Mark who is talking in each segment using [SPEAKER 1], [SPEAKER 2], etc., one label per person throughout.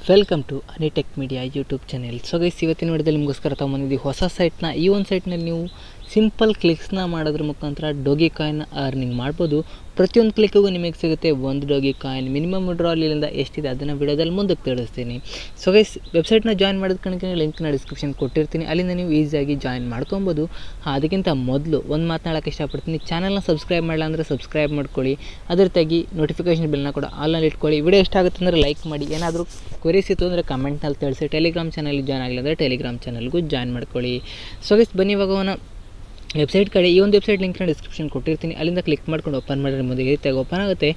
[SPEAKER 1] welcome to Anitech media YouTube channel so guys ಇವತ್ತಿನ ವಿಡಿಯೋದಲ್ಲಿ ನಿಮಗೋಸ್ಕರ ತೊಗೊಂಬಂದಿದ್ದೀವಿ ಹೊಸ ಸೈಟ್ನ ಈ ಒಂದು ಸೈಟ್ನಲ್ಲಿ ನೀವು ಸಿಂಪಲ್ ಕ್ಲಿಕ್ಸ್ನ ಮಾಡೋದ್ರ ಮುಖಾಂತರ ಡೋಗಿ ಕಾಯಿನ್ ಅರ್ನಿಂಗ್ ಮಾಡ್ಬೋದು ಪ್ರತಿಯೊಂದು ಕ್ಲಿಕ್ಕಿಗೂ ನಿಮಗೆ ಸಿಗುತ್ತೆ ಒಂದು ಡೋಗಿ ಕಾಯಿನ್ ಮಿನಿಮಮ್ ವಿಡ್ರಾಲಿಂದ ಎಷ್ಟಿದೆ ಅದನ್ನು ವಿಡಿಯೋದಲ್ಲಿ ಮುಂದಕ್ಕೆ ತಿಳಿಸ್ತೀನಿ ಸೊ ಗೈಸ್ ವೆಬ್ಸೈಟ್ನ ಜಾಯ್ನ್ ಮಾಡೋದು ಕಣಕ್ಕೆ ಲಿಂಕ್ನ ಡಿಸ್ಕ್ರಿಪ್ಷನ್ ಕೊಟ್ಟಿರ್ತೀನಿ ಅಲ್ಲಿಂದ ನೀವು ಈಸಿಯಾಗಿ ಜಾಯ್ನ್ ಮಾಡ್ಕೊಬೋದು ಹಾಂ ಅದಕ್ಕಿಂತ ಮೊದಲು ಒಂದು ಮಾತನಾಡೋಕ್ಕೆ ಇಷ್ಟಪಡ್ತೀನಿ ಚಾನಲ್ನ ಸಬ್ಸ್ಕ್ರೈಬ್ ಮಾಡಲ್ಲ ಅಂದರೆ ಸಬ್ಸ್ಕ್ರೈಬ್ ಮಾಡ್ಕೊಳ್ಳಿ ಅದ್ರ ತೆಗಿ ನೋಟಿಫಿಕೇಷನ್ ಬಿಲ್ನ ಕೂಡ ಆನ್ಲೈನ್ ಇಟ್ಕೊಳ್ಳಿ ವಿಡಿಯೋ ಇಷ್ಟ ಆಗುತ್ತೆ ಅಂದರೆ ಲೈಕ್ ಮಾಡಿ ಏನಾದರೂ ಕ್ವರೀಸ್ ಇತ್ತು ಅಂದರೆ ಕಮೆಂಟ್ನಲ್ಲಿ ತಿಳಿಸಿ ಟೆಲಿಗ್ರಾಮ್ ಚಾನಲ್ಗೆ ಜಾಯ್ನ್ ಆಗಿಲ್ಲ ಅಂದರೆ ಟೆಲಿಗ್ರಾಮ್ ಚಾನಲ್ಗೂ ಜಾಯ್ನ್ ಮಾಡ್ಕೊಳ್ಳಿ ಸೊ ಗೈಸ್ ಬನ್ನಿ ಇವಾಗ ಅವನ ವೆಬ್ಸೈಟ್ ಕಡೆ ಈ ಒಂದು ವೆಬ್ಸೈಟ್ ಲಿಂಕ್ನ ಡಿಸ್ಕ್ರಿಪ್ಷನ್ ಕೊಟ್ಟಿರ್ತೀನಿ ಅಲ್ಲಿಂದ ಕ್ಲಿಕ್ ಮಾಡ್ಕೊಂಡು ಓಪನ್ ಮಾಡಿದ್ರೆ ಮುಂದೆ ಈ ರೀತಿಯಾಗಿ ಓಪನ್ ಆಗುತ್ತೆ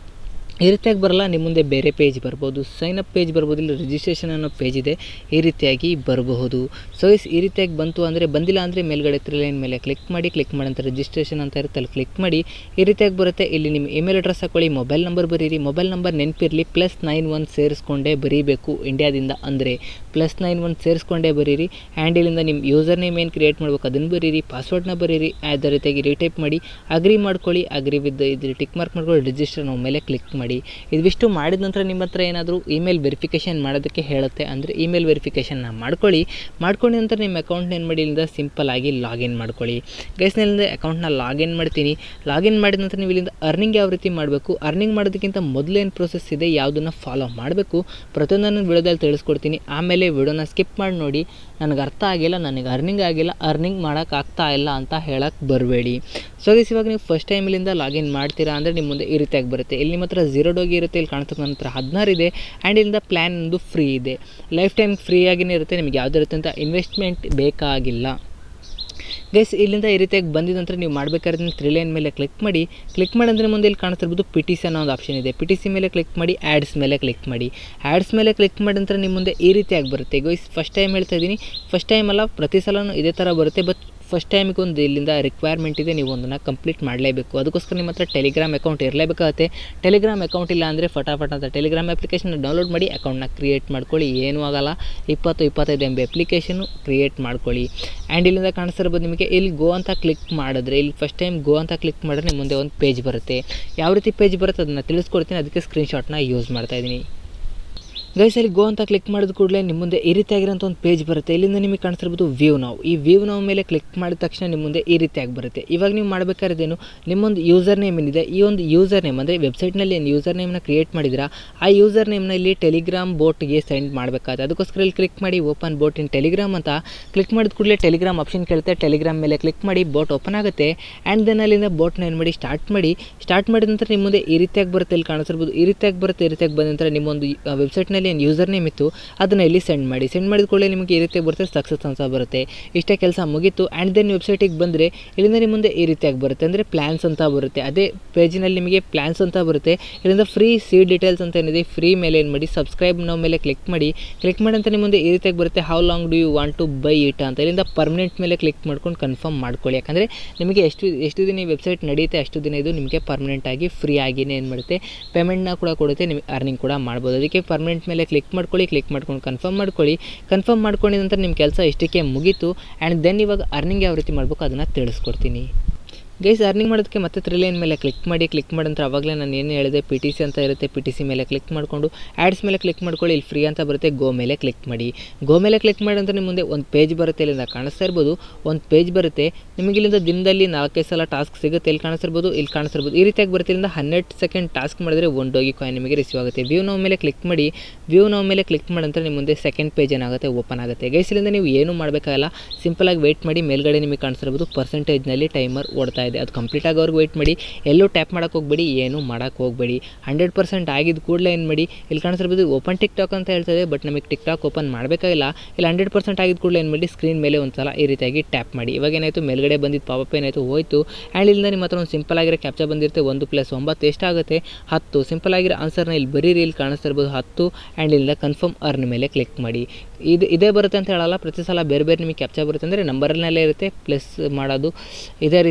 [SPEAKER 1] ಈ ರೀತಿಯಾಗಿ ಬರಲ್ಲ ನಿಮ್ಮ ಮುಂದೆ ಬೇರೆ ಪೇಜ್ ಬರ್ಬೋದು ಸೈನ್ ಅಪ್ ಪೇಜ್ ಬರ್ಬೋದು ಇಲ್ಲಿ ರಿಜಿಸ್ಟ್ರೇಷನ್ ಅನ್ನೋ ಪೇಜ್ ಇದೆ ಈ ರೀತಿಯಾಗಿ ಬರಬಹುದು ಸೊ ಇಸ್ ಈ ರೀತಿಯಾಗಿ ಬಂತು ಅಂದರೆ ಬಂದಿಲ್ಲ ಅಂದರೆ ಮೇಲ್ಗಡೆ ತ್ರೀ ಲೈನ್ ಮೇಲೆ ಕ್ಲಿಕ್ ಮಾಡಿ ಕ್ಲಿಕ್ ಮಾಡಂತ ರಿಜಿಸ್ಟ್ರೇಷನ್ ಅಂತ ಇರುತ್ತೆ ಅಲ್ಲಿ ಕ್ಲಿಕ್ ಮಾಡಿ ಈ ರೀತಿಯಾಗಿ ಬರುತ್ತೆ ಇಲ್ಲಿ ನಿಮ್ಮ ಇಮೇಲ್ ಅಡ್ರೆಸ್ ಹಾಕೊಳ್ಳಿ ಮೊಬೈಲ್ ನಂಬರ್ ಬರೀರಿ ಮೊಬೈಲ್ ನಂಬರ್ ನೆನಪಿರಲಿ ಪ್ಲಸ್ ನೈನ್ ಒನ್ ಸೇರಿಸ್ಕೊಂಡೇ ಬರೀಬೇಕು ಇಂಡಿಯಾದಿಂದ ಅಂದರೆ ಪ್ಲಸ್ ನೈನ್ ಒನ್ ಸೇರಿಸ್ಕೊಂಡೇ ಬರೀರಿ ಆ್ಯಂಡ್ ಇಲ್ಲಿಂದ ನಿಮ್ಮ ಯೂಸರ್ ನೇಮ್ ಏನು ಕ್ರಿಯೇಟ್ ಮಾಡ್ಬೇಕು ಅದನ್ನು ಬರೀರಿ ಪಾಸ್ವರ್ಡ್ನ ಬರೀರಿ ಅದೇ ರೀತಿಯಾಗಿ ರೀಟೈಪ್ ಮಾಡಿ ಅಗ್ರಿ ಮಾಡ್ಕೊಳ್ಳಿ ಅಗ್ರಿ ವಿತ್ ಇದು ಟಿಕ್ ಮಾರ್ಕ್ ಮಾಡ್ಕೊಳ್ಳಿ ರಿಜಿಸ್ಟರ್ ನಾವು ಮೇಲೆ ಕ್ಲಿಕ್ ಮಾಡಿ ಇದಿಷ್ಟು ಮಾಡಿದ ನಂತರ ನಿಮ್ಮ ಹತ್ರ ಏನಾದರೂ ಇಮೇಲ್ ವೆರಿಫಿಕೇಷನ್ ಮಾಡೋದಕ್ಕೆ ಹೇಳುತ್ತೆ ಅಂದರೆ ಇಮೇಲ್ ವೆರಿಫಿಕೇಷನ್ನ ಮಾಡ್ಕೊಳ್ಳಿ ಮಾಡ್ಕೊಂಡ ನಂತರ ನಿಮ್ಮ ಅಕೌಂಟ್ನ ಏನು ಮಾಡಿ ಇಲ್ಲಿಂದ ಸಿಂಪಲ್ ಆಗಿ ಲಾಗಿನ್ ಮಾಡ್ಕೊಳ್ಳಿ ಗೈಸ್ನಲ್ಲಿಂದ ಅಕೌಂಟ್ನ ಲಾಗಿನ್ ಮಾಡ್ತೀನಿ ಲಾಗಿನ್ ಮಾಡಿದ ನಂತರ ನೀವು ಇಲ್ಲಿಂದ ಅರ್ನಿಂಗ್ ಯಾವ ರೀತಿ ಮಾಡಬೇಕು ಅರ್ನಿಂಗ್ ಮಾಡೋದಕ್ಕಿಂತ ಮೊದಲು ಏನು ಪ್ರೊಸೆಸ್ ಇದೆ ಯಾವುದನ್ನು ಫಾಲೋ ಮಾಡಬೇಕು ಪ್ರತಿಯೊಂದನ್ನು ವಿಡಿಯೋದಲ್ಲಿ ತಿಳಿಸ್ಕೊಡ್ತೀನಿ ಆಮೇಲೆ ವಿಡಿಯೋನ ಸ್ಕಿಪ್ ಮಾಡಿ ನೋಡಿ ನನಗೆ ಅರ್ಥ ಆಗಿಲ್ಲ ನನಗೆ ಅರ್ನಿಂಗ್ ಆಗಿಲ್ಲ ಅರ್ನಿಂಗ್ ಮಾಡೋಕ್ಕಾಗ್ತಾ ಇಲ್ಲ ಅಂತ ಹೇಳಕ್ಕೆ ಬರಬೇಡಿ ಸೊ ಗೈಸ್ ಇವಾಗ ನೀವು ಫಸ್ಟ್ ಟೈಮಲ್ಲಿಂದ ಲಾಗಿನ್ ಮಾಡ್ತೀರಾ ಅಂದರೆ ನಿಮ್ಮ ಮುಂದೆ ಈ ರೀತಿಯಾಗಿ ಬರುತ್ತೆ ಇಲ್ಲಿ ನಿಮ್ಮ ಹತ್ರ ಝೀರೋ ಡೋಗಿ ಇರುತ್ತೆ ಇಲ್ಲಿ ಕಾಣ್ತಕ್ಕ ನಂತರ ಹದಿನಾರು ಇದೆ ಆ್ಯಂಡ್ ಇಲ್ಲಿಂದ ಪ್ಲ್ಯಾನ್ ಒಂದು ಫ್ರೀ ಇದೆ ಲೈಫ್ ಟೈಮ್ ಫ್ರೀ ಆಗಿನೇ ಇರುತ್ತೆ ನಿಮಗೆ ಯಾವುದೇ ರೀತಿಯಂಥ ಇನ್ವೆಸ್ಟ್ಮೆಂಟ್ ಬೇಕಾಗಿಲ್ಲ ಗೈಸ್ ಇಲ್ಲಿಂದ ಈ ರೀತಿಯಾಗಿ ಬಂದಿದ ನಂತರ ನೀವು ಮಾಡಬೇಕಾದ್ರೆ ತ್ರೀ ಲೈನ್ ಮೇಲೆ ಕ್ಲಿಕ್ ಮಾಡಿ ಕ್ಲಿಕ್ ಮಾಡಿದ್ರೆ ಮುಂದೆ ಇಲ್ಲಿ ಕಾಣ್ತಿರ್ಬೋದು ಪಿ ಟಿ ಸಿ ಅನ್ನೋ ಒಂದು ಆಪ್ಷನ್ ಇದೆ ಪಿ ಟಿ ಸಿ ಮೇಲೆ ಕ್ಲಿಕ್ ಮಾಡಿ ಆ್ಯಡ್ಸ್ ಮೇಲೆ ಕ್ಲಿಕ್ ಮಾಡಿ ಆ್ಯಡ್ಸ್ ಮೇಲೆ ಕ್ಲಿಕ್ ಮಾಡಿದ ನಂತರ ನಿಮ್ಮ ಮುಂದೆ ಈ ರೀತಿಯಾಗಿ ಬರುತ್ತೆ ಗೈಸ್ ಫಸ್ಟ್ ಟೈಮ್ ಹೇಳ್ತಾ ಇದ್ದೀನಿ ಫಸ್ಟ್ ಟೈಮ್ ಅಲ್ಲ ಪ್ರತಿ ಸಲನೂ ಇದೇ ಥರ ಬರುತ್ತೆ ಬಟ್ ಫಸ್ಟ್ ಟೈಮಿಗೆ ಒಂದು ಇಲ್ಲಿಂದ ರಿಕ್ವೈರ್ಮೆಂಟ್ ಇದೆ ನೀವು ಒಂದನ್ನು ಕಂಪ್ಲೀಟ್ ಮಾಡಲೇಬೇಕು ಅದಕ್ಕೋಸ್ಕರ ನಿಮ್ಮ ಹತ್ರ ಟೆಲಿಗ್ರಾಮ್ ಅಕೌಂಟ್ ಇರಲೇಬೇಕಾಗುತ್ತೆ ಟೆಲಿಗ್ರಾಮ್ ಅಕೌಂಟ್ ಇಲ್ಲ ಅಂದರೆ ಫಟಾಫಟ್ ಅಂತ ಟೆಲಿಗ್ರಾಮ್ ಅಪ್ಲಿಕೇಶನ್ ಡೌನ್ಲೋಡ್ ಮಾಡಿ ಅಕೌಂಟ್ನ ಕ್ರಿಯೇಟ್ ಮಾಡ್ಕೊಳ್ಳಿ ಏನೂ ಆಗಲ್ಲ ಇಪ್ಪತ್ತು ಇಪ್ಪತ್ತೈದು ಎಮ್ ಬಿ ಅಪ್ಲಿಕೇಶನು ಕ್ರಿಯೇಟ್ ಮಾಡ್ಕೊಳ್ಳಿ ಆ್ಯಂಡ್ ಇಲ್ಲಿಂದ ಕಾಣಿಸ್ತಿರ್ಬೋದು ನಿಮಗೆ ಇಲ್ಲಿ ಗೋ ಅಂತ ಕ್ಲಿಕ್ ಮಾಡಿದ್ರೆ ಇಲ್ಲಿ ಫಸ್ಟ್ ಟೈಮ್ ಗೋ ಅಂತ ಕ್ಲಿಕ್ ಮಾಡಿದ್ರೆ ನಿಮ್ಮ ಮುಂದೆ ಒಂದು ಪೇಜ್ ಬರುತ್ತೆ ಯಾವ ರೀತಿ ಪೇಜ್ ಬರುತ್ತೆ ಅದನ್ನು ತಿಳಿಸ್ಕೊಡ್ತೀನಿ ಅದಕ್ಕೆ ಸ್ಕ್ರೀನ್ಶಾಟ್ನ ಯೂಸ್ ಮಾಡ್ತಾಯಿದ್ದೀನಿ ಗೈಸ್ ಅಲ್ಲಿ ಗೋ ಅಂತ ಕ್ಲಿಕ್ ಮಾಡಿದ ಕೂಡಲೇ ನಿಮ್ಮ ಮುಂದೆ ಈ ರೀತಿಯಾಗಿರೋಂಥ ಒಂದು ಪೇಜ್ ಬರುತ್ತೆ ಇಲ್ಲಿಂದ ನಿಮಗೆ ಕಾಣಿಸ್ತಿರ್ಬೋದು ವ್ಯೂ ನಾವು ಈ ವ್ಯೂ ನಾವು ಮೇಲೆ ಕ್ಲಿಕ್ ಮಾಡಿದ ತಕ್ಷಣ ನಿಮ್ಮ ಮುಂದೆ ಈ ರೀತಿಯಾಗಿ ಬರುತ್ತೆ ಇವಾಗ ನೀವು ಮಾಡಬೇಕಾದ್ರೇನು ನಿಮ್ಮೊಂದು ಯೂಸರ್ ನೇಮ್ ಏನಿದೆ ಈ ಒಂದು ಯೂಸರ್ ನೇಮ್ ಅಂದರೆ ವೆಬ್ಸೈಟ್ನಲ್ಲಿ ಏನು ಯೂಸರ್ ನೇಮ್ನ ಕ್ರಿಯೇಟ್ ಮಾಡಿದ್ದೀರಾ ಆ ಯೂಸರ್ ನೇಮ್ನ ಇಲ್ಲಿ ಟೆಲಿಗ್ರಾಮ್ ಬೋಟ್ಗೆ ಸೆಂಡ್ ಮಾಡಬೇಕಾಗುತ್ತೆ ಅದಕ್ಕೋಸ್ಕರ ಇಲ್ಲಿ ಕ್ಲಿಕ್ ಮಾಡಿ ಓಪನ್ ಬೋಟ್ ಇನ್ ಟೆಲಿಗ್ರಾಮ್ ಅಂತ ಕ್ಲಿಕ್ ಮಾಡಿದ ಕೂಡಲೇ ಟೆಲಿಗ್ರಾಮ್ ಆಪ್ಷನ್ ಕೇಳುತ್ತೆ ಟೆಲಿಗ್ರಾಮ್ ಮೇಲೆ ಕ್ಲಿಕ್ ಮಾಡಿ ಬೋಟ್ ಓಪನ್ ಆಗುತ್ತೆ ಆ್ಯಂಡ್ ದೆನ್ ಅಲ್ಲಿಂದ ಬೋಟ್ನ ಏನು ಮಾಡಿ ಸ್ಟಾರ್ಟ್ ಮಾಡಿ ಸ್ಟಾರ್ಟ್ ಮಾಡಿದ ನಂತರ ನಿಮ್ಮ ಮುಂದೆ ಈ ರೀತಿಯಾಗಿ ಬರುತ್ತೆ ಇಲ್ಲಿ ಕಾಣಿಸ್ತಿರ್ಬೋದು ಈ ರೀತಿಯಾಗಿ ಬರುತ್ತೆ ಈ ರೀತಿಯಾಗಿ ಬಂದ ನಂತರ ನಿಮ್ಮೊಂದು ವೆಬ್ಸೈಟ್ನಲ್ಲಿ ಏನು ಯೂಸರ್ ನೇಮ್ ಇತ್ತು ಅದನ್ನು ಇಲ್ಲಿ ಸೆಂಡ್ ಮಾಡಿ ಸೆಂಡ್ ಮಾಡಿದ ಕೂಡಲೇ ನಿಮಗೆ ಈ ರೀತಿಯಾಗಿ ಬರುತ್ತೆ ಸಕ್ಸಸ್ ಅಂತ ಬರುತ್ತೆ ಇಷ್ಟೇ ಕೆಲಸ ಮುಗೀತು ಆ್ಯಂಡ್ ದೆನ್ ವೆಬ್ಸೈಟಿಗೆ ಬಂದರೆ ಇಲ್ಲಿಂದ ನಿಮ್ಮ ಮುಂದೆ ಈ ರೀತಿಯಾಗಿ ಬರುತ್ತೆ ಅಂದರೆ ಪ್ಲ್ಯಾನ್ಸ್ ಅಂತ ಬರುತ್ತೆ ಅದೇ ಪೇಜಿನಲ್ಲಿ ನಿಮಗೆ ಪ್ಲ್ಯಾನ್ಸ್ ಅಂತ ಬರುತ್ತೆ ಇಲ್ಲಿಂದ ಫ್ರೀ ಸಿ ಡೀಟೇಲ್ಸ್ ಅಂತ ಏನಿದೆ ಫ್ರೀ ಮೇಲೆ ಏನು ಮಾಡಿ ಸಬ್ಸ್ಕ್ರೈಬ್ ನಾವು ಮೇಲೆ ಕ್ಲಿಕ್ ಮಾಡಿ ಕ್ಲಿಕ್ ಮಾಡಿ ಅಂತ ನಿಮ್ಮ ಮುಂದೆ ಈ ರೀತಿಯಾಗಿ ಬರುತ್ತೆ how long do you want to buy it ಅಂತ ಇಲ್ಲಿಂದ ಪರ್ಮನೆಂಟ್ ಮೇಲೆ ಕ್ಲಿಕ್ ಮಾಡ್ಕೊಂಡು ಕನ್ಫರ್ಮ್ ಮಾಡ್ಕೊಳ್ಳಿ ಯಾಕಂದರೆ ನಿಮಗೆ ಎಷ್ಟು ಎಷ್ಟು ದಿನ ಈ ವೆಬ್ಸೈಟ್ ನಡೆಯುತ್ತೆ ಅಷ್ಟು ದಿನ ಇದು ನಿಮಗೆ ಪರ್ಮನೆಂಟ್ ಆಗಿ ಫ್ರೀ ಆಗಿನೇ ಏನು ಮಾಡುತ್ತೆ ಪೇಮೆಂಟ್ನ ಕೂಡ ಕೊಡುತ್ತೆ ನಿಮಗೆ ಅರ್ನಿಂಗ್ ಕೂಡ ಮಾಡ್ಬೋದು ಅದಕ್ಕೆ ಪರ್ಮನೆಂಟ್ ಮೇಲೆ ಕ್ಲಿಕ್ ಮಾಡ್ಕೊಳ್ಳಿ ಕ್ಲಿಕ್ ಮಾಡ್ಕೊಂಡು ಕನ್ಫರ್ಮ್ ಮಾಡ್ಕೊಳ್ಳಿ ಕನ್ಫರ್ಮ್ ಮಾಡ್ಕೊಂಡಿದ ನಂತರ ನಿಮ್ಮ ಕೆಲಸ ಇಷ್ಟಕ್ಕೆ ಮುಗೀತು ಆ್ಯಂಡ್ ದೆನ್ ಇವಾಗ ಅರ್ನಿಂಗ್ ಯಾವ ರೀತಿ ಮಾಡಬೇಕು ಅದನ್ನು ತಿಳಿಸ್ಕೊಡ್ತೀನಿ ಗೈಸ್ ಅರ್ನಿಂಗ್ ಮಾಡೋದಕ್ಕೆ ಮತ್ತೆ ತ್ರೀ ಲೈನ್ ಮೇಲೆ ಕ್ಲಿಕ್ ಮಾಡಿ ಕ್ಲಿಕ್ ಮಾಡಿದ್ರೆ ಅವಾಗಲೇ ನಾನು ಏನು ಹೇಳಿದೆ ಪಿ ಟಿ ಸಿ ಅಂತ ಇರುತ್ತೆ ಪಿ ಟಿ ಸಿ ಮೇಲೆ ಕ್ಲಿಕ್ ಮಾಡಿಕೊಂಡು ಆ್ಯಡ್ಸ್ ಮೇಲೆ ಕ್ಲಿಕ್ ಮಾಡ್ಕೊಳ್ಳಿ ಇಲ್ಲಿ ಫ್ರೀ ಅಂತ ಬರುತ್ತೆ ಗೋ ಮೇಲೆ ಕ್ಲಿಕ್ ಮಾಡಿ ಗೋ ಮೇಲೆ ಕ್ಲಿಕ್ ಮಾಡಿದ್ರೆ ನಿಮ್ಮ ಮುಂದೆ ಒಂದು ಪೇಜ್ ಬರುತ್ತೆ ಇಲ್ಲಿಂದ ಕಾಣಿಸ್ತಾ ಇರ್ಬೋದು ಒಂದು ಪೇಜ್ ಬರುತ್ತೆ ನಿಮಗೆ ಇಲ್ಲಿಂದ ದಿನದಲ್ಲಿ ನಾಲ್ಕೈದು ಸಲ ಟಾಸ್ಕ್ ಸಿಗುತ್ತೆ ಇಲ್ಲಿ ಕಾಣಿಸ್ತಿರ್ಬೋದು ಇಲ್ಲಿ ಕಾಣಿಸ್ತಿರ್ಬೋದು ಈ ರೀತಿಯಾಗಿ ಬರುತ್ತೆ ಇಲ್ಲಿಂದ ಹನ್ನೆರಡು ಸೆಕೆಂಡ್ ಟಾಸ್ಕ್ ಮಾಡಿದ್ರೆ ಒಂದು ಡೋಗಿ ಕಾಯಿನ್ ನಿಮಗೆ ರಿಸೀವ್ ಆಗುತ್ತೆ ವ್ಯೂ ನಾವು ಮೇಲೆ ಕ್ಲಿಕ್ ಮಾಡಿ ವ್ಯೂ ನಾವು ಮೇಲೆ ಕ್ಲಿಕ್ ಮಾಡಿದ್ರೆ ನಿಮ್ಮ ಮುಂದೆ ಸೆಕೆಂಡ್ ಪೇಜ್ ಏನಾಗುತ್ತೆ ಓಪನ್ ಆಗುತ್ತೆ ಗೈಸ್ ಇಲ್ಲಿಂದ ನೀವು ಏನೂ ಮಾಡಬೇಕಾಗಲ್ಲ ಸಿಂಪಲಾಗಿ ವೆಯ್ಟ್ ಮಾಡಿ ಮೇಲ್ಗಡೆ ನಿಮಗೆ ಕಾಣಿಸ್ತಿರ್ಬೋದು ಪರ್ಸೆಂಟೇಜ್ನಲ್ಲಿ ಟೈಮರ್ ಓಡ್ತಾ ಇದೆ ಅದು ಕಂಪ್ಲೀಟ್ ಆಗೋವರೆಗೂ ವೆಯ್ಟ್ ಮಾಡಿ ಎಲ್ಲೂ ಟ್ಯಾಪ್ ಮಾಡೋಕ್ಕೆ ಹೋಗಬೇಡಿ ಏನೂ ಮಾಡೋಕ್ಕೆ ಹೋಗಬೇಡಿ ಹಂಡ್ರೆಡ್ ಪರ್ಸೆಂಟ್ ಆಗಿದ್ದು ಕೂಡಲೇ ಏನು ಮಾಡಿ ಇಲ್ಲಿ ಕಾಣಿಸ್ತಿರ್ಬೋದು ಓಪನ್ ಟಿಕ್ ಟಾಕ್ ಅಂತ ಹೇಳ್ತದೆ ಬಟ್ ನಮಗೆ ಟಿಕ್ ಟಾಕ್ ಓಪನ್ ಮಾಡಬೇಕಾಗಿಲ್ಲ ಇಲ್ಲಿ ಹಂಡ್ರೆಡ್ ಪರ್ಸೆಂಟ್ ಆಗಿದ್ದು ಕೂಡಲೇ ಏನು ಮಾಡಿ ಸ್ಕ್ರೀನ್ ಮೇಲೆ ಒಂದು ಸಲ ಈ ರೀತಿಯಾಗಿ ಟ್ಯಾಪ್ ಮಾಡಿ ಇವಾಗ ಏನಾಯಿತು ಮೇಲ್ಗಡೆ ಬಂದಿದ್ದು ಪಾಪಪ್ ಏನಾಯಿತು ಹೋಯಿತು ಆ್ಯಂಡ್ ಇಲ್ಲಿಂದ ನಿಮ್ಮ ಹತ್ರ ಒಂದು ಸಿಂಪಲ್ ಆಗಿರೋ ಕ್ಯಾಪ್ಚರ್ ಬಂದಿರುತ್ತೆ ಒಂದು ಪ್ಲಸ್ ಒಂಬತ್ತು ಎಷ್ಟಾಗುತ್ತೆ ಹತ್ತು ಸಿಂಪಲ್ ಆಗಿರೋ ಆನ್ಸರ್ನ ಇಲ್ಲಿ ಬರೀರಿ ಇಲ್ಲಿ ಕಾಣಿಸ್ತಾ ಇರ್ಬೋದು ಹತ್ತು ಆ್ಯಂಡ್ ಇಲ್ಲಿಂದ ಕನ್ಫರ್ಮ್ ಅರ್ನ್ ಮೇಲೆ ಕ್ಲಿಕ್ ಮಾಡಿ ಇದು ಇದೇ ಬರುತ್ತೆ ಅಂತ ಹೇಳಲ್ಲ ಪ್ರತಿ ಸಲ ಬೇರೆ ಬೇರೆ ನಿಮಗೆ ಕ್ಯಾಪ್ಚರ್ ಬರುತ್ತೆ ಅಂದರೆ ನಂಬರ್ನಲ್ಲೇ ಇರುತ್ತೆ ಪ್ಲಸ್ ಮಾಡೋದು ಇದೇ ರೀತಿ ಇರುತ್ತೆ ಅದು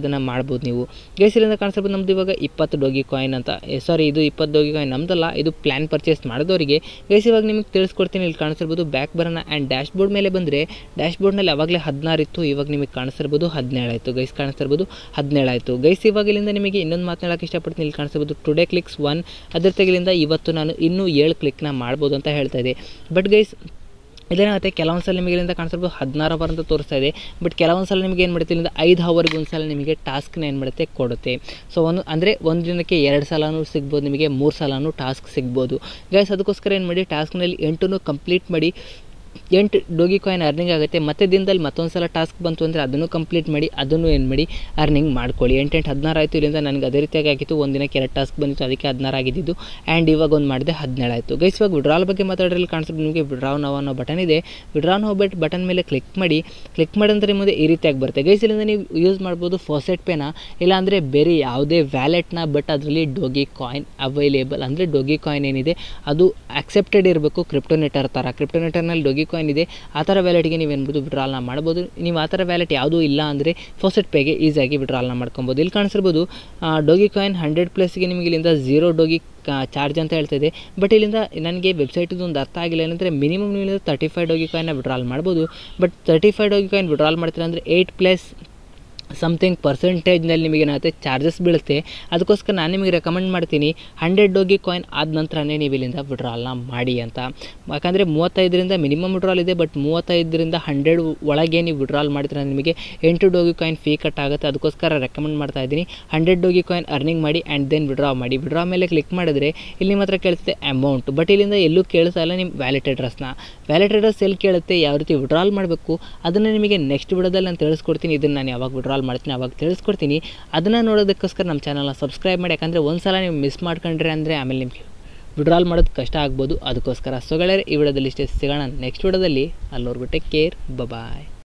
[SPEAKER 1] ಅದನ್ನು ಮಾಡ್ಬೋದು ನೀವು ಗೈಸ್ ಇಲ್ಲಿಂದ ಕಾಣಿಸ್ಬೋದು ನಮ್ದು ಇವಾಗ ಇಪ್ಪತ್ತು ಡೋಗಿ ಕಾಯಿನ್ ಅಂತ ಸಾರಿ ಇದು ಇಪ್ಪತ್ತು ಡೋಗಿ ಕಾಯಿನ್ ನಮ್ದಲ್ಲ ಇದು ಪ್ಲ್ಯಾನ್ ಪರ್ಚೇಸ್ ಮಾಡಿದವರಿಗೆ ಗೈಸ್ ಇವಾಗ ನಿಮಗೆ ತಿಳಿಸ್ಕೊಡ್ತೀನಿ ಇಲ್ಲಿ ಕಾಣಿಸಿರ್ಬೋದು ಬ್ಯಾಕ್ ಬರೋಣ ಆ್ಯಂಡ್ ಡ್ಯಾಶ್ ಬೋರ್ಡ್ ಮೇಲೆ ಬಂದರೆ ಡ್ಯಾಶ್ ಬೋರ್ಡ್ನಲ್ಲಿ ಅವಾಗಲೇ ಹದಿನಾರು ಇತ್ತು ಇವಾಗ ನಿಮಗೆ ಕಾಣಿಸ್ತಿರ್ಬೋದು ಹದಿನೇಳು ಆಯಿತು ಗೈಸ್ ಕಾಣಿಸ್ತಿರ್ಬೋದು ಹದಿನೇಳು ಆಯಿತು ಗೈಸ್ ಇವಾಗ ಇಲ್ಲಿಂದ ನಿಮಗೆ ಇನ್ನೊಂದು ಮಾತನಾಡೋಕೆ ಇಷ್ಟಪಡ್ತೀನಿ ಇಲ್ಲಿ ಕಾಣಿಸ್ತಿರ್ಬೋದು ಟುಡೇ ಕ್ಲಿಕ್ಸ್ ಒನ್ ಅದರ ತೆಗಿಲಿಂದ ಇವತ್ತು ನಾನು ಇನ್ನೂ ಏಳು ಕ್ಲಿಕ್ನ ಮಾಡ್ಬೋದು ಅಂತ ಹೇಳ್ತಾ ಇದೆ ಬಟ್ ಗೈಸ್ ಇದೇನಾಗುತ್ತೆ ಕೆಲವೊಂದು ಸಲ ನಿಮಗೆ ಇಲ್ಲಿಂದ ಕಾಣಿಸ್ಬೋದು ಹದಿನಾರು ಅವರ್ ಅಂತ ತೋರಿಸ್ತಾ ಇದೆ ಬಟ್ ಕೆಲವೊಂದು ಸಲ ನಿಮಗೆ ಏನು ಮಾಡುತ್ತೆ ಇಲ್ಲಿಂದ ಐದು ಅವರ್ಗೆ ಒಂದು ಸಲ ನಿಮಗೆ ಟಾಸ್ಕ್ನ ಏನು ಮಾಡುತ್ತೆ ಕೊಡುತ್ತೆ ಸೊ ಒಂದು ಅಂದರೆ ಒಂದು ದಿನಕ್ಕೆ ಎರಡು ಸಲನೂ ಸಿಗ್ಬೋದು ನಿಮಗೆ ಮೂರು ಸಲನೂ ಟಾಸ್ಕ್ ಸಿಗ್ಬೋದು ಗೈಸ್ ಅದಕ್ಕೋಸ್ಕರ ಏನು ಮಾಡಿ ಟಾಸ್ಕ್ನಲ್ಲಿ ಎಂಟು ಕಂಪ್ಲೀಟ್ ಮಾಡಿ ಎಂಟು ಡೋಗಿ ಕಾಯಿನ್ ಅರ್ನಿಂಗ್ ಆಗುತ್ತೆ ಮತ್ತೆ ದಿನದಲ್ಲಿ ಮತ್ತೊಂದು ಸಲ ಟಾಸ್ಕ್ ಬಂತು ಅಂದರೆ ಅದನ್ನು ಕಂಪ್ಲೀಟ್ ಮಾಡಿ ಅದನ್ನು ಏನು ಮಾಡಿ ಅರ್ನಿಂಗ್ ಮಾಡ್ಕೊಳ್ಳಿ ಎಂಟು ಎಂಟು ಹದಿನಾರು ಆಯಿತು ಇಲ್ಲಿಂದ ನನಗೆ ಅದೇ ರೀತಿಯಾಗಿ ಆಗಿತ್ತು ಒಂದು ದಿನಕ್ಕೆ ಎರಡು ಟಾಸ್ಕ್ ಬಂದಿತ್ತು ಅದಕ್ಕೆ ಹದಿನಾರು ಆಗಿದ್ದು ಆ್ಯಂಡ್ ಇವಾಗ ಒಂದು ಮಾಡಿದೆ ಹದಿನೇಳು ಆಯಿತು ಗೈಸ್ ಇವಾಗ ವಿಡ್ರಾಲ್ ಬಗ್ಗೆ ಮಾತಾಡೋದ್ರಲ್ಲಿ ಕಾಣಿಸ್ಬೋದು ನಿಮಗೆ ವಿಡ್ರಾವ್ ನಾವು ಅನ್ನೋ ಬಟನ್ ಇದೆ ವಿಡ್ರಾ ನಾವು ಬಟ್ ಬಟನ್ ಮೇಲೆ ಕ್ಲಿಕ್ ಮಾಡಿ ಕ್ಲಿಕ್ ಮಾಡಿದ್ರೆ ಮುಂದೆ ಈ ರೀತಿಯಾಗಿ ಬರುತ್ತೆ ಗೈಸ್ ಇಲ್ಲಿಂದ ನೀವು ಯೂಸ್ ಮಾಡ್ಬೋದು ಫಾಸೆಟ್ ಪೇನ ಇಲ್ಲಾಂದರೆ ಬೇರೆ ಯಾವುದೇ ವ್ಯಾಲೆಟ್ನ ಬಟ್ ಅದರಲ್ಲಿ ಡೋಗಿ ಕಾಯಿನ್ ಅವೈಲೇಬಲ್ ಅಂದರೆ ಡೋಗಿ ಕಾಯಿನ್ ಏನಿದೆ ಅದು ಆಕ್ಸೆಪ್ಟೆಡ್ ಇರಬೇಕು ಕ್ರಿಪ್ಟೋನೆಟರ್ ಥರ ಕ್ರಿಪ್ಟೋನೆಟರ್ನಲ್ಲಿ ಡೋಗಿ ಕಾಯಿನ್ ಇದೆ ಆ ಥರ ವ್ಯಾಲೆಟ್ಗೆ ನೀವು ಏನ್ಬೋದು ವಿಡ್ರಾಲ್ನ ಮಾಡ್ಬೋದು ನೀವು ಆ ಥರ ವ್ಯಾಲೆಟ್ ಯಾವುದೂ ಇಲ್ಲ ಅಂದರೆ ಫಾಸೆಟ್ ಪೇಗೆ ಈಸಿಯಾಗಿ ವಿಡ್ರಾಲ್ನ ಮಾಡ್ಕೊಬೋದು ಇಲ್ಲಿ ಕಾಣಿಸಿರ್ಬೋದು ಡೋಗಿ ಕಾಯಿನ್ ಹಂಡ್ರೆಡ್ ಪ್ಲಸ್ಗೆ ನಿಮಗೆ ಇಲ್ಲಿಂದ ಝೀರೋ ಡೋಗಿ ಚಾರ್ಜ್ ಅಂತ ಹೇಳ್ತಾ ಇದೆ ಬಟ್ ಇಲ್ಲಿಂದ ನನಗೆ ವೆಬ್ಸೈಟಿದು ಒಂದು ಅರ್ಥ ಆಗಿಲ್ಲ ಏನಂದರೆ ಮಿನಿಮಮ್ ನೀವು ತರ್ಟಿ ಫೈವ್ ಡೋಗಿ ಕಾಯಿನ್ನ ವಿಡ್ರಾಲ್ ಮಾಡ್ಬೋದು but thirty five Dogecoin withdrawal ಮಾಡ್ತೀರಾ ಅಂದರೆ ಏಯ್ಟ್ ಪ್ಲಸ್ ಸಮಥಿಂಗ್ ಪರ್ಸೆಂಟೇಜ್ನಲ್ಲಿ ನಿಮಗೆ ಏನಾಗುತ್ತೆ ಚಾರ್ಜಸ್ ಬೀಳುತ್ತೆ ಅದಕ್ಕೋಸ್ಕರ ನಾನು ನಿಮಗೆ ರೆಕಮೆಂಡ್ ಮಾಡ್ತೀನಿ ಹಂಡ್ರೆಡ್ ಡೋಗಿ ಕಾಯಿನ್ ಆದ ನಂತರನೇ ನೀವು ಇಲ್ಲಿಂದ ವಿಡ್ರಾಲ್ನ ಮಾಡಿ ಅಂತ ಯಾಕಂದರೆ ಮೂವತ್ತೈದರಿಂದ ಮಿನಿಮಮ್ ವಿಡ್ರಾಲ್ ಇದೆ ಬಟ್ ಮೂವತ್ತೈದರಿಂದ ಹಂಡ್ರೆಡ್ ಒಳಗೆ ನೀವು ವಿಡ್ರಾಲ್ ಮಾಡಿದ್ರೆ ನಿಮಗೆ ಎಂಟು ಡೋಗಿ ಕಾಯಿನ್ ಫೀ ಕಟ್ ಆಗುತ್ತೆ ಅದಕ್ಕೋಸ್ಕರ ರೆಕಮೆಂಡ್ ಮಾಡ್ತಾ ಇದ್ದೀನಿ ಹಂಡ್ರೆಡ್ ಡೋಗಿ ಕಾಯಿನ್ ಅರ್ನಿಂಗ್ ಮಾಡಿ ಆ್ಯಂಡ್ ದೆನ್ ವಿಡ್ರಾ ಮಾಡಿ ವಿಡ್ರಾ ಮೇಲೆ ಕ್ಲಿಕ್ ಮಾಡಿದ್ರೆ ಇಲ್ಲಿ ನಿಮ್ಮ ಹತ್ರ ಕೇಳ್ತದೆ ಅಮೌಂಟ್ ಬಟ್ ಇಲ್ಲಿಂದ ಎಲ್ಲೂ ಕೇಳಿಸ್ತಾ ಇಲ್ಲ ನಿಮ್ಮ ವ್ಯಾಲೆಟ್ ಅಡ್ರೆಸ್ನ ವ್ಯಾಲೆಟ್ ಅಡ್ರೆಸ್ ಎಲ್ಲಿ ಕೇಳುತ್ತೆ ಯಾವ ರೀತಿ ವಿಡ್ರಾಲ್ ಮಾಡಬೇಕು ಅದನ್ನು ನಿಮಗೆ ನೆಕ್ಸ್ಟ್ ವಿಡಿಯೋದಲ್ಲಿ ನಾನು ತಿಳಿಸ್ಕೊಡ್ತೀನಿ ಇದನ್ನು ನಾನು ಯಾವಾಗ ವಿಡ್ರಾಲ್ ಮಾಡ್ತೀನಿ ಅವಾಗ ತಿಳಿಸ್ಕೊಡ್ತೀನಿ ಅದನ್ನು ನೋಡೋದಕ್ಕೋಸ್ಕರ ನಮ್ಮ ಚಾನಲ್ನ ಸಬ್ಸ್ಕ್ರೈಬ್ ಮಾಡಿ ಯಾಕಂದರೆ ಒಂದು ಸಲ ನೀವು ಮಿಸ್ ಮಾಡ್ಕೊಂಡ್ರೆ ಅಂದರೆ ಆಮೇಲೆ ನಿಮಗೆ ವಿಡ್ರಾಲ್ ಮಾಡೋದು ಕಷ್ಟ ಆಗ್ಬೋದು ಅದಕ್ಕೋಸ್ಕರ ಸೊ ಗೆಳೆಯರೆ ಈ ವಿಡಿಯೋದಲ್ಲಿ ಇಷ್ಟೇ ಸಿಗೋಣ ನೆಕ್ಸ್ಟ್ ವಿಡಿಯೋದಲ್ಲಿ ಅಲ್ಲಿವರೆಗೂ ಟೇಕ್ ಕೇರ್ ಬಾಯ್